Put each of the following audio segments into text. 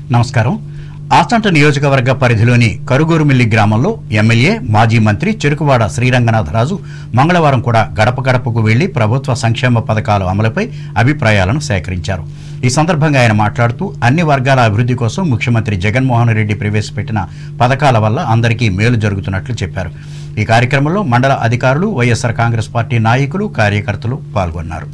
నమస్కారం ఆచంట నియోజకవర్గ పరిధిలోని కరుగూరుమిల్లి గ్రామంలో ఎమ్మెల్యే మాజీ మంత్రి చెరుకువాడ శ్రీరంగనాథరాజు మంగళవారం కూడా గడప గడపకు వెళ్లి ప్రభుత్వ సంక్షేమ పథకాల అమలుపై అభిప్రాయాలను సేకరించారు ఈ సందర్భంగా ఆయన మాట్లాడుతూ అన్ని వర్గాల అభివృద్ధి కోసం ముఖ్యమంత్రి జగన్మోహన్ రెడ్డి ప్రవేశపెట్టిన పథకాల వల్ల అందరికీ మేలు జరుగుతున్నట్లు చెప్పారు ఈ కార్యక్రమంలో మండల అధికారులు వైఎస్ఆర్ కాంగ్రెస్ పార్టీ నాయకులు కార్యకర్తలు పాల్గొన్నారు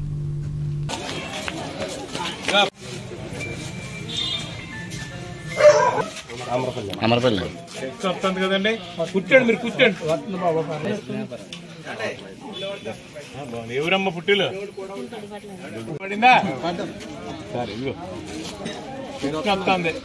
అమరపల్లి వస్తుంది కదండి కూర్చోండి మీరు కూర్చోండి ఎవరమ్మ పుట్టిలు పడిందా సరే ఇదిగో వస్తుంది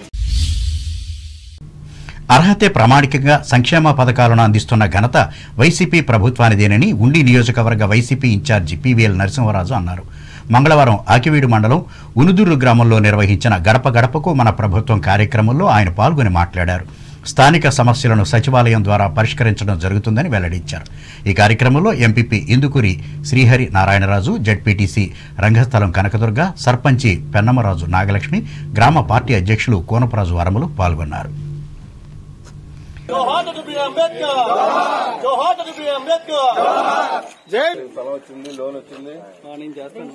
అర్హతే ప్రామాణికంగా సంక్షేమ పథకాలను అందిస్తున్న ఘనత వైసీపీ ప్రభుత్వానిదేనని ఉండి నియోజకవర్గ వైసీపీ ఇన్ఛార్జి పివిఎల్ నరసింహరాజు అన్నారు మంగళవారం ఆకివీడు మండలం ఉనుదురు గ్రామంలో నిర్వహించిన గడప గడపకు మన ప్రభుత్వం కార్యక్రమంలో ఆయన పాల్గొని మాట్లాడారు స్థానిక సమస్యలను సచివాలయం ద్వారా పరిష్కరించడం జరుగుతుందని వెల్లడించారు ఈ కార్యక్రమంలో ఎంపీపీ ఇందుకూరి శ్రీహరి నారాయణరాజు జడ్పీటీసీ రంగస్థలం కనకదుర్గ సర్పంచి పెన్నమరాజు నాగలక్ష్మి గ్రామ పార్టీ అధ్యక్షులు కోనపరాజు వరములు పాల్గొన్నారు జోహార్ డాక్టర్ బిఆర్ అంబేద్కర్ జోహార్ డాక్టర్ బిఆర్ అంబేద్కర్ జై స్థలం వచ్చింది లోన్ వచ్చింది నేను చేస్తాను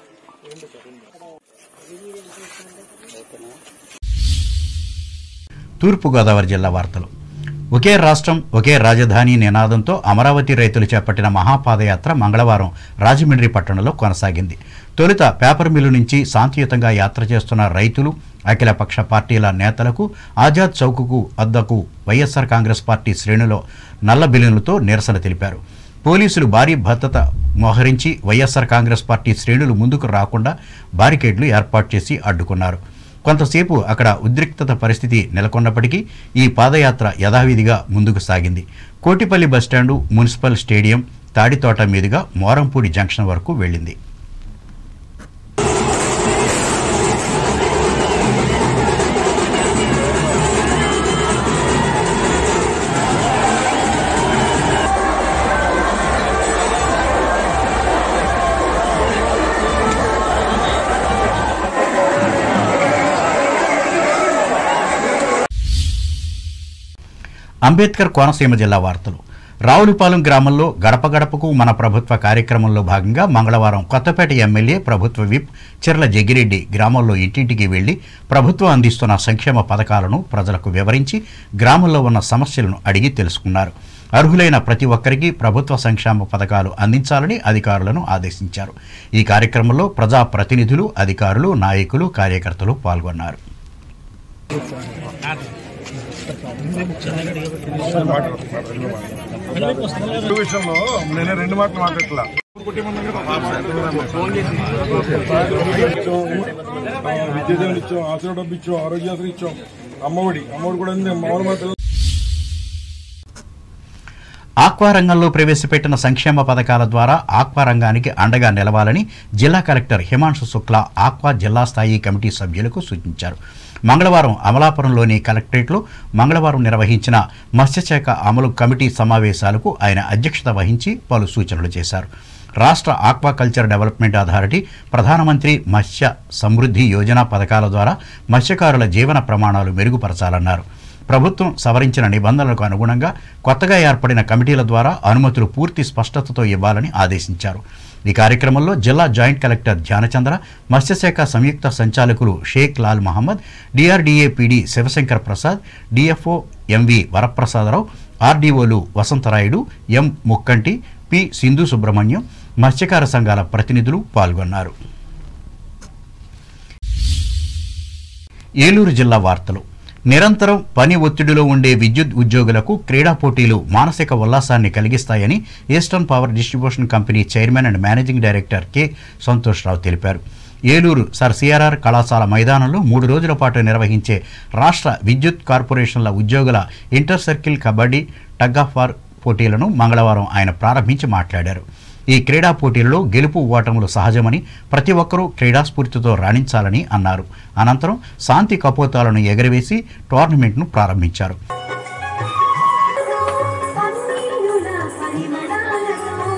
తూర్పుగోదావరి జిల్లా వార్తలు ఒకే రాష్ట్రం ఒకే రాజధాని నినాదంతో అమరావతి రైతులు చేపట్టిన మహాపాదయాత్ర మంగళవారం రాజమండ్రి పట్టణంలో కొనసాగింది తొలుత పేపర్ మిల్లు నుంచి శాంతియుతంగా యాత్ర చేస్తున్న రైతులు అఖిలపక్ష పార్టీల నేతలకు ఆజాద్ చౌక్కు వద్దకు వైఎస్ఆర్ కాంగ్రెస్ పార్టీ శ్రేణులో నల్ల బిల్లులతో నిరసన తెలిపారు పోలీసులు భారీ భద్రత మోహరించి వైఎస్ఆర్ కాంగ్రెస్ పార్టీ శ్రేణులు ముందుకు రాకుండా బారికేడ్లు ఏర్పాటు చేసి అడ్డుకున్నారు కొంతసేపు అక్కడ ఉద్రిక్తత పరిస్థితి నెలకొన్నప్పటికీ ఈ పాదయాత్ర యథావిధిగా ముందుకు సాగింది Kotipalli bus stand municipal stadium Taditota మీదుగా మోరంపూడి జంక్షన్ వరకు వెళ్ళింది అంబేద్కర్ కోనసీమ జిల్లా వార్తలు రావులపాలెం గ్రామంలో గడప గడపకు మన ప్రభుత్వ కార్యక్రమంలో భాగంగా మంగళవారం కొత్తపేట ఎమ్మెల్యే ప్రభుత్వ విప్ చెర్ల జగ్గిరెడ్డి గ్రామంలో ఇంటింటికి వెళ్లి ప్రభుత్వం అందిస్తున్న సంక్షేమ పథకాలను ప్రజలకు వివరించి గ్రామంలో ఉన్న సమస్యలను అడిగి తెలుసుకున్నారు అర్హులైన ప్రతి ఒక్కరికి ప్రభుత్వ సంక్షేమ పథకాలు అందించాలని అధికారులను ఆదేశించారు ఈ కార్యక్రమంలో ప్రజా ప్రతినిధులు అధికారులు నాయకులు కార్యకర్తలు పాల్గొన్నారు ఈ విషయంలో నేను రెండు మాటలు మాట్లాడట్లా విద్యాదేవులు ఇచ్చాం ఆశ్రయ డబ్బు ఇచ్చాం ఆరోగ్యాశ్రీ ఇచ్చాం అమ్మఒడి అమ్మఒడి కూడా ఉంది మామూలు మాటలు ఆక్వా రంగంలో ప్రవేశపెట్టిన సంక్షేమ పథకాల ద్వారా ఆక్వా రంగానికి అండగా నిలవాలని జిల్లా కలెక్టర్ హిమాంశు శుక్లా ఆక్వా జిల్లా స్థాయి కమిటీ సభ్యులకు సూచించారు మంగళవారం అమలాపురంలోని కలెక్టరేట్లో మంగళవారం నిర్వహించిన మత్స్యశాఖ అమలు కమిటీ సమావేశాలకు ఆయన అధ్యక్షత వహించి పలు సూచనలు చేశారు రాష్ట్ర ఆక్వాకల్చర్ డెవలప్మెంట్ అథారిటీ ప్రధానమంత్రి మత్స్య సమృద్ధి యోజన పథకాల ద్వారా మత్స్యకారుల జీవన ప్రమాణాలు మెరుగుపరచాలన్నారు ప్రభుత్వం సవరించిన నిబంధనలకు అనుగుణంగా కొత్తగా ఏర్పడిన కమిటీల ద్వారా అనుమతులు పూర్తి స్పష్టతతో ఇవ్వాలని ఆదేశించారు ఈ కార్యక్రమంలో జిల్లా జాయింట్ కలెక్టర్ ధ్యానచంద్ర మత్స్యశాఖ సంయుక్త సంచాలకులు Sheikh Lal Mohammed DRDA PD Shivashankar Prasad DFO MV Varaprasadarao ఆర్డీఓలు వసంతరాయుడు ఎం ముక్కంటి పి సింధు సుబ్రహ్మణ్యం మత్స్యకార సంఘాల ప్రతినిధులు పాల్గొన్నారు ఏలూరు జిల్లా వార్తలు నిరంతరం పని ఒత్తిడిలో ఉండే విద్యుత్ ఉద్యోగులకు క్రీడా పోటీలు మానసిక ఉల్లాసాన్ని కలిగిస్తాయని eastern power distribution company chairman and managing director K Santoshrao తెలిపారు ఏలూరు సర్ సిఆర్ఆర్ కళాశాల మైదానంలో మూడు రోజుల పాటు నిర్వహించే రాష్ట్ర విద్యుత్ కార్పొరేషన్ల ఉద్యోగుల inter circle kabaddi tug of war పోటీలను మంగళవారం ఆయన ప్రారంభించి మాట్లాడారు ఈ క్రీడా పోటీలలో గెలుపు ఓటములు సహజమని ప్రతి ఒక్కరూ క్రీడాస్ఫూర్తితో రాణించాలని అన్నారు అనంతరం శాంతి కపోతాలను ఎగరవేసి టోర్నమెంట్ను ప్రారంభించారు పన్నీరుల పరిమళాలతో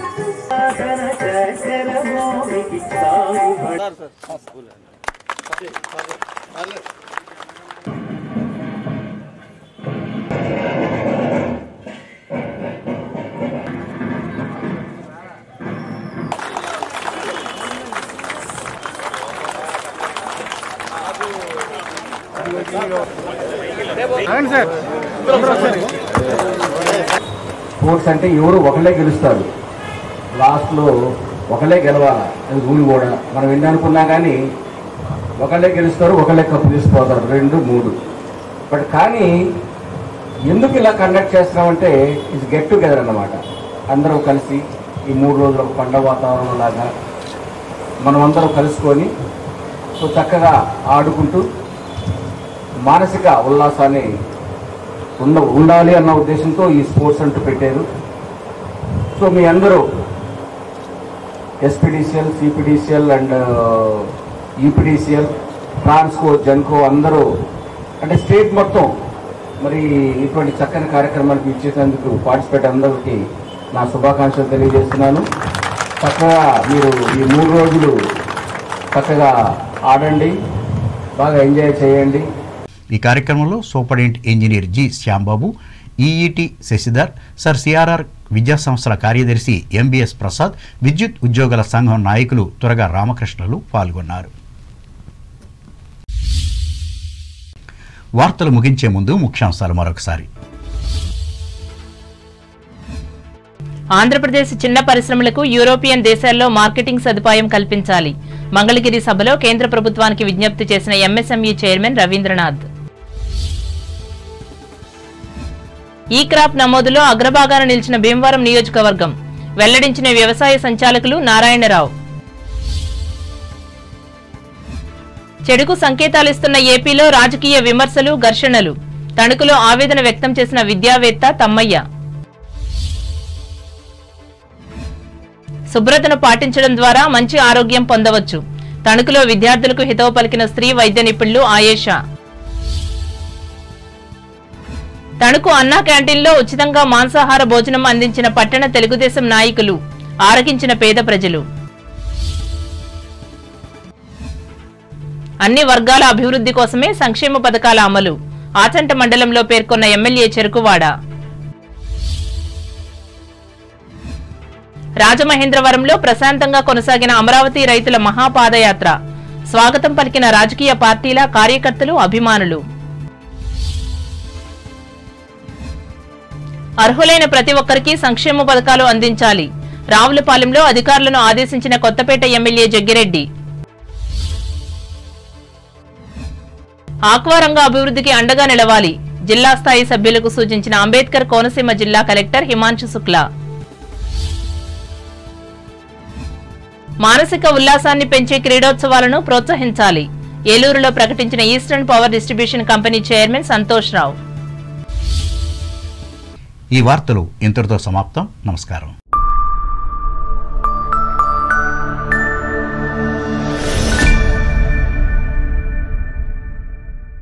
స్పోర్ట్స్ అంటే ఎవరు ఒకళ్ళే గెలుస్తారు లాస్ట్లో ఒకళ్ళే గెలవాలి అది రూల్ కూడా మనం ఎన్ని అనుకున్నా కానీ ఒకళ్ళే గెలుస్తారు ఒకళ్ళే కప్పు తీసుకుపోతారు రెండు మూడు బట్ కానీ ఎందుకు ఇలా కండక్ట్ చేస్తున్నామంటే ఇది గెట్ టుగెదర్ అన్నమాట అందరూ కలిసి ఈ మూడు రోజులు ఒక పండగ వాతావరణం లాగా మనం అందరం కలుసుకొని సో చక్కగా ఆడుకుంటూ మానసిక ఉల్లాసాన్ని ఉండ ఉండాలి అన్న ఉద్దేశంతో ఈ స్పోర్ట్స్ అంటూ పెట్టారు సో మీ అందరూ SPDCL CPDCL and EPDCL Transco Genco అందరూ అంటే స్టేట్ మొత్తం మరి ఇటువంటి చక్కని కార్యక్రమానికి ఇచ్చేసేందుకు పార్టిసిపేట్ అందరికీ నా శుభాకాంక్షలు తెలియజేస్తున్నాను చక్కగా మీరు ఈ మూడు రోజులు చక్కగా ఆడండి బాగా ఎంజాయ్ చేయండి ఈ కార్యక్రమంలో superintendent engineer G Shyambabu EE T Sasidhar sir CRR విద్యా సంస్థల కార్యదర్శి ఎంబీఎస్ ప్రసాద్ విద్యుత్ ఉద్యోగుల సంఘం నాయకులు త్వరగా రామకృష్ణలు పాల్గొన్నారు వార్తలు ముగించే ముందు ముఖ్యాంశాలు మరొకసారి ఆంధ్రప్రదేశ్ చిన్న పరిశ్రమలకు యూరోపియన్ దేశాల్లో మార్కెటింగ్ సదుపాయం కల్పించాలి మంగళగిరి సభలో కేంద్ర ప్రభుత్వానికి విజ్ఞప్తి చేసిన ఎంఎస్ఎంఈ చైర్మన్ రవీంద్రనాథ్ ఈ క్రాప్ నమోదులో అగ్రభాగాన నిలిచిన భీమవరం నియోజకవర్గం వెల్లడించిన వ్యవసాయ సంచాలకులు నారాయణరావు చెడుకు సంకేతాలిస్తున్న ఏపీలో రాజకీయ విమర్శలు ఘర్షణలు తణుకులో ఆవేదన వ్యక్తం చేసిన విద్యావేత్త తమ్మయ్య శుభ్రతను పాటించడం ద్వారా మంచి ఆరోగ్యం పొందవచ్చు తణుకులో విద్యార్థులకు హితవు పలికిన స్త్రీ వైద్య నిపుణులు ఆయేషా తణుకు అన్నా క్యాంటీన్లో ఉచితంగా మాంసాహార భోజనం అందించిన పట్టణ తెలుగుదేశం నాయకులు ఆరగించిన పేద ప్రజలు అన్ని వర్గాల అభివృద్ధి కోసమే సంక్షేమ పథకాల అమలు ఆచంట మండలంలో పేర్కొన్న ఎమ్మెల్యే చెరుకువాడ రాజమహేంద్రవరంలో ప్రశాంతంగా కొనసాగిన అమరావతి రైతుల మహాపాదయాత్ర స్వాగతం పలికిన రాజకీయ పార్టీల కార్యకర్తలు అభిమానులు అర్హులైన ప్రతి ఒక్కరికి సంక్షేమ పథకాలు అందించాలి రావులపాలెంలో అధికారులను ఆదేశించిన కొత్తపేట ఎమ్మెల్యే జగ్గిరెడ్డి ఆక్వారంగ అభివృద్ధికి అండగా నిలవాలి జిల్లా స్థాయి సభ్యులకు సూచించిన అంబేద్కర్ కోనసీమ జిల్లా కలెక్టర్ హిమాంశు శుక్లా మానసిక ఉల్లాసాన్ని పెంచే క్రీడోత్సవాలను ప్రోత్సహించాలి ఏలూరులో ప్రకటించిన eastern power distribution company chairman Santosh Rao ఈ వార్తలు ఇంతటితో సమాప్తం నమస్కారం